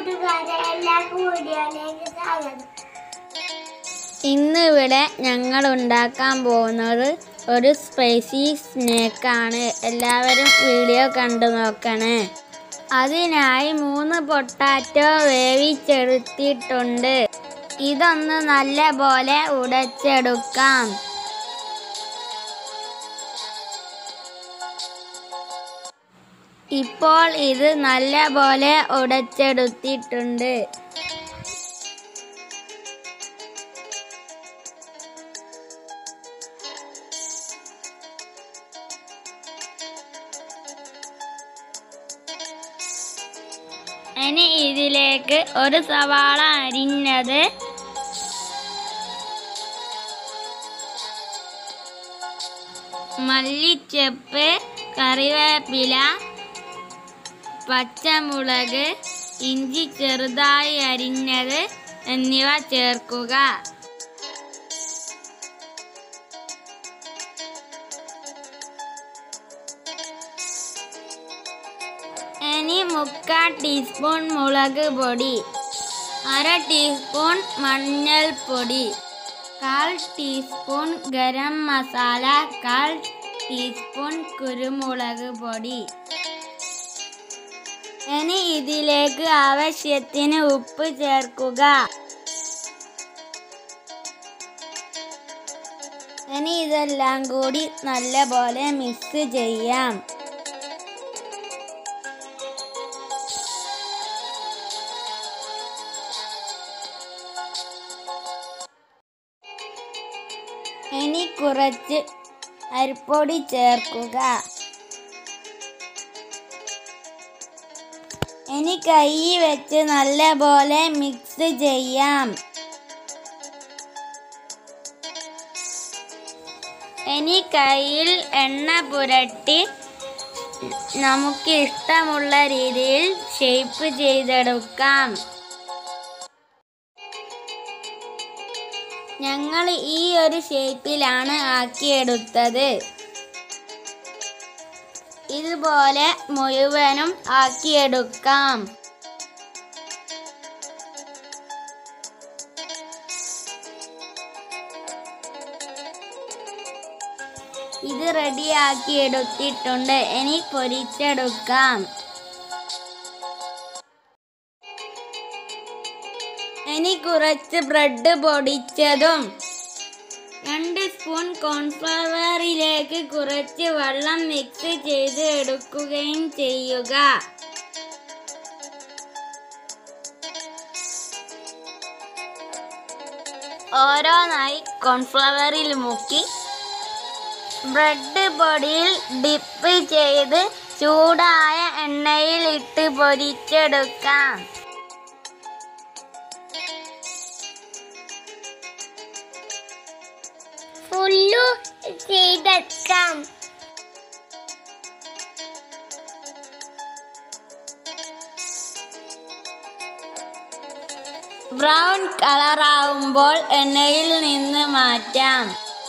കൂട്ടുകാരെ എല്ലാവർക്കും വീഡിയോയിലേക്ക് സ്വാഗതം ഇന്ന് ഇവിടെ ഞങ്ങൾ ഉണ്ടാക്കാൻ പോകുന്നത് ഒരു സ്പൈസി സ്നേക്കാണ് എല്ലാവരും വീഡിയോ കണ്ടു നോക്കണേ അതിനായി മൂന്ന് പൊട്ടാറ്റോ വേവിച്ചെടുത്തിട്ടുണ്ട് ഇതൊന്ന് നല്ല പോലെ ഉടച്ചെടുക്കാം ഇപ്പോൾ ഇത് നല്ല പോലെ ഉടച്ചെടുത്തിട്ടുണ്ട് ഇനി ഇതിലേക്ക് ഒരു സവാള അരിഞ്ഞത് മല്ലിച്ചെപ്പ് കറിവേപ്പില പച്ചമുളക് ഇഞ്ചി ചെറുതായി അരിഞ്ഞത് എന്നിവ ചേർക്കുക ഇനി മുക്കാൽ ടീസ്പൂൺ മുളക് പൊടി അര ടീസ്പൂൺ മഞ്ഞൾപ്പൊടി കാൽ ടീസ്പൂൺ ഗരം മസാല കാൽ ടീസ്പൂൺ കുരുമുളക് പൊടി ഇനി ഇതിലേക്ക് ആവശ്യത്തിന് ഉപ്പ് ചേർക്കുക ഇനി ഇതെല്ലാം കൂടി നല്ലപോലെ മിക്സ് ചെയ്യാം ഇനി കുറച്ച് അരിപ്പൊടി ചേർക്കുക ഇനി കൈ വെച്ച് നല്ലപോലെ മിക്സ് ചെയ്യാം ഇനി കയ്യിൽ എണ്ണ പുരട്ടി നമുക്ക് ഇഷ്ടമുള്ള രീതിയിൽ ഷേപ്പ് ചെയ്തെടുക്കാം ഞങ്ങൾ ഈ ഒരു ഷേപ്പിലാണ് ആക്കിയെടുത്തത് ഇതുപോലെ മുഴുവനും ആക്കിയെടുക്കാം ഇത് റെഡിയാക്കി എടുത്തിട്ടുണ്ട് ഇനി പൊരിച്ചെടുക്കാം ഇനി കുറച്ച് ബ്രെഡ് പൊടിച്ചതും രണ്ട് സ്പൂൺ കോൺഫ്ലവറിലേക്ക് കുറച്ച് വെള്ളം മിക്സ് ചെയ്ത് എടുക്കുകയും ചെയ്യുക ഓരോന്നായി കോൺഫ്ലവറിൽ മുക്കി ബ്രെഡ് പൊടിയിൽ ഡിപ്പ് ചെയ്ത് ചൂടായ എണ്ണയിൽ ഇട്ട് പൊരിച്ചെടുക്കാം ഫുള്ളു ചെയ്തെടുക്കാം ബ്രൗൺ കളറാവുമ്പോൾ എണ്ണയിൽ നിന്ന് മാറ്റാം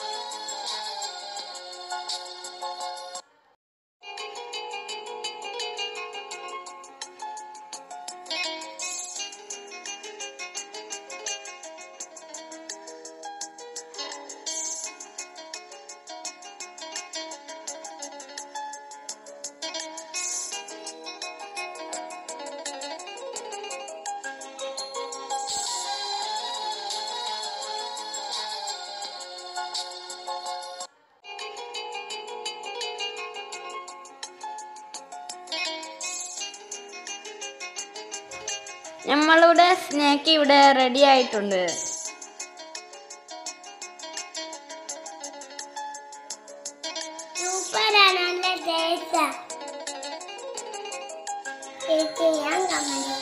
നമ്മളുടെ സ്നാക്ക് ഇവിടെ റെഡി ആയിട്ടുണ്ട് സൂപ്പറാണ് നല്ല ടേസ്റ്റാ ചെയ്യാൻ കമന്റ്